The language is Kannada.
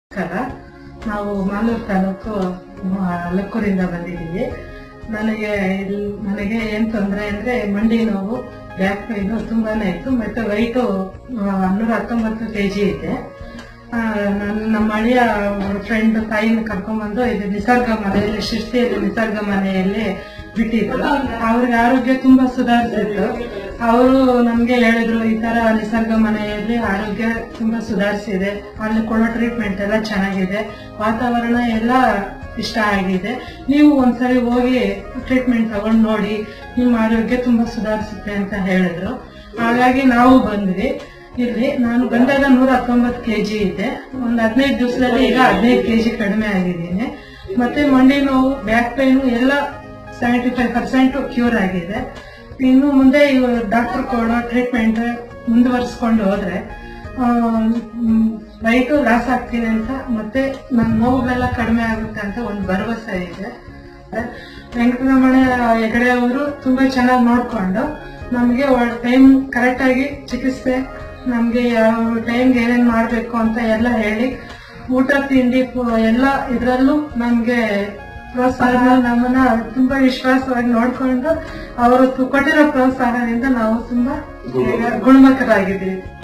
ನಮಸ್ಕಾರ ನಾವು ಮಾಲೂರು ತಾಲೂಕು ಆ, ಲಕ್ಕೂರಿಂದ ಬಂದಿದ್ದೀವಿ ನನಗೆ ಇಲ್- ನನಗೆ ಏನ್ ತೊಂದರೆ ಅಂದ್ರೆ ಮಂಡಿ ನೋವು ಬ್ಯಾಕ್ ಪೈನು ತುಂಬಾನೇ ಇತ್ತು ಮತ್ತೆ ವೈಟು ಹನ್ನೂರ ಹತ್ತೊಂಬತ್ತು ಕೆ ಜಿ ಇದೆ ಆ, ನನ್- ನಮ್ಮ ಅಳಿಯ ಫ್ರೆಂಡ್ ತಾಯಿನ ಕರ್ಕೊಂಡ್ಬಂದು ಇದು ನಿಸರ್ಗ ಮನೆಯಲ್ಲಿ ಶಿರ್ಸಿಯಲ್ಲಿ ನಿಸರ್ಗ ಮನೆಯಲ್ಲಿ ಬಿಟ್ಟಿದ್ರು ಅವ್ರಿಗೆ ಆರೋಗ್ಯ ತುಂಬಾ ಸುಧಾರಿಸಿತ್ತು ಅವರು ನಮ್ಗೆ ಹೇಳಿದ್ರು ಈ ತರ ನಿಸರ್ಗ ಮನೆಯಲ್ಲಿ ಆರೋಗ್ಯ ತುಂಬಾ ಸುಧಾರಿಸಿದೆ ಅಲ್ಲಿ ಕೊಡೋ ಟ್ರೀಟ್ಮೆಂಟ್ ಎಲ್ಲ ಚೆನ್ನಾಗಿದೆ ವಾತಾವರಣ ಎಲ್ಲ ಇಷ್ಟ ಆಗಿದೆ ನೀವು ಒಂದ್ಸರಿ ಹೋಗಿ ಟ್ರೀಟ್ಮೆಂಟ್ ತಗೊಂಡ್ ನೋಡಿ ನಿಮ್ಮ ಆರೋಗ್ಯ ತುಂಬಾ ಸುಧಾರಿಸುತ್ತೆ ಅಂತ ಹೇಳಿದ್ರು ಹಾಗಾಗಿ ನಾವು ಬಂದ್ವಿ ಇಲ್ಲಿ ನಾನು ಬಂದಾಗ ನೂರ ಹತ್ತೊಂಬತ್ತು ಕೆಜಿ ಇದ್ದೆ ಒಂದ್ ಹದಿನೈದು ದಿವಸದಲ್ಲಿ ಈಗ ಹದಿನೈದು ಕೆಜಿ ಕಡಿಮೆ ಆಗಿದ್ದೀನಿ ಮತ್ತೆ ಮಂಡಿ ನೋವು ಬ್ಯಾಕ್ ಪೈನು ಎಲ್ಲ ಸೆವೆಂಟಿ ಫೈವ್ ಪರ್ಸೆಂಟ್ ಕ್ಯೂರ್ ಆಗಿದೆ ಇನ್ನು ಮುಂದೆ ಡಾಕ್ಟರ್ ಕೊಡೋ ಟ್ರೀಟ್ಮೆಂಟ್ ಮುಂದುವರಿಸ್ಕೊಂಡು ಹೋದ್ರೆ ವೈಟು ಲಾಸ್ ಆಗ್ತೀನಿ ಅಂತ ಮತ್ತೆ ನನ್ನ ನೋವುಗಳೆಲ್ಲ ಕಡಿಮೆ ಆಗುತ್ತೆ ಅಂತ ಒಂದು ಭರವಸೆ ಇದೆ ವೆಂಕಟರಮಣ ಹೆಗಡೆ ಅವರು ತುಂಬಾ ಚೆನ್ನಾಗಿ ನೋಡ್ಕೊಂಡು ನಮಗೆ ಟೈಮ್ ಕರೆಕ್ಟ್ ಆಗಿ ಚಿಕಿತ್ಸೆ ನಮ್ಗೆ ಯಾವ ಟೈಮ್ಗೆ ಏನೇನ್ ಮಾಡ್ಬೇಕು ಅಂತ ಎಲ್ಲ ಹೇಳಿ ಊಟ ತಿಂಡಿ ಪು- ಎಲ್ಲ ಇದ್ರಲ್ಲೂ ನಮ್ಗೆ ಪ್ರೋತ್ಸಾಹ ನಮ್ಮನ್ನ ತುಂಬಾ ವಿಶ್ವಾಸವಾಗಿ ನೋಡ್ಕೊಂಡು ಅವರು ಕೊಟ್ಟಿರೋ ಪ್ರೋತ್ಸಾಹದಿಂದ ನಾವು ತುಂಬಾ ಗುಣಮುಖರಾಗಿದ್ದೀವಿ